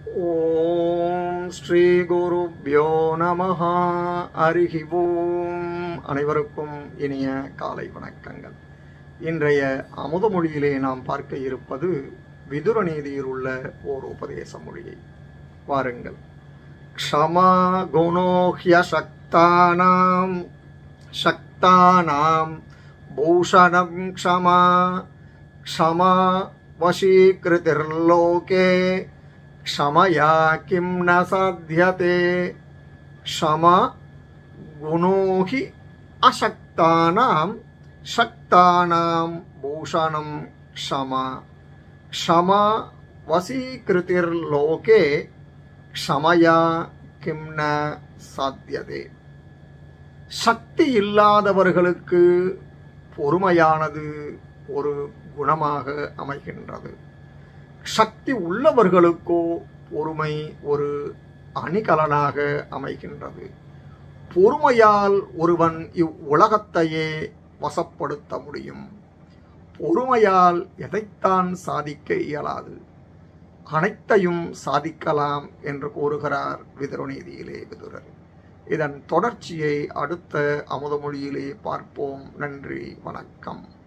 ஓம் ஸ்ரீ குருப்யோ நமஹ அருகி ஓம் அனைவருக்கும் இனிய காலை வணக்கங்கள் இன்றைய அமுதமொழியிலே நாம் பார்க்க இருப்பது விதுர நீதியில் உள்ள ஓர் உபதேச மொழியை வாருங்கள் க்ஷமா குணோஹ்ய சக்தானாம் சக்தானாம் பூஷணம் க்ஷமா க்ஷமா வசீகிருதிர்லோகே क्षमया किं न साध्यते क्षमा गुणो हि अशक्तानां शक्तानां भूषणं क्षमा क्षमा वसीकृतिर्लोके क्षमया किं न சாத்தியதே சக்தி இல்லாதவர்களுக்கு பொறுமையானது ஒரு குணமாக அமைகின்றது சக்தி உள்ளவர்களுக்கோ பொறுமை ஒரு அணிகலனாக அமைகின்றது பொறுமையால் ஒருவன் இவ்வுலகத்தையே வசப்படுத்த முடியும் பொறுமையால் எதைத்தான் சாதிக்க இயலாது அனைத்தையும் சாதிக்கலாம் என்று கூறுகிறார் விதுரநீதியிலே விதுரர் இதன் தொடர்ச்சியை அடுத்த அமுதமொழியிலே பார்ப்போம் நன்றி வணக்கம்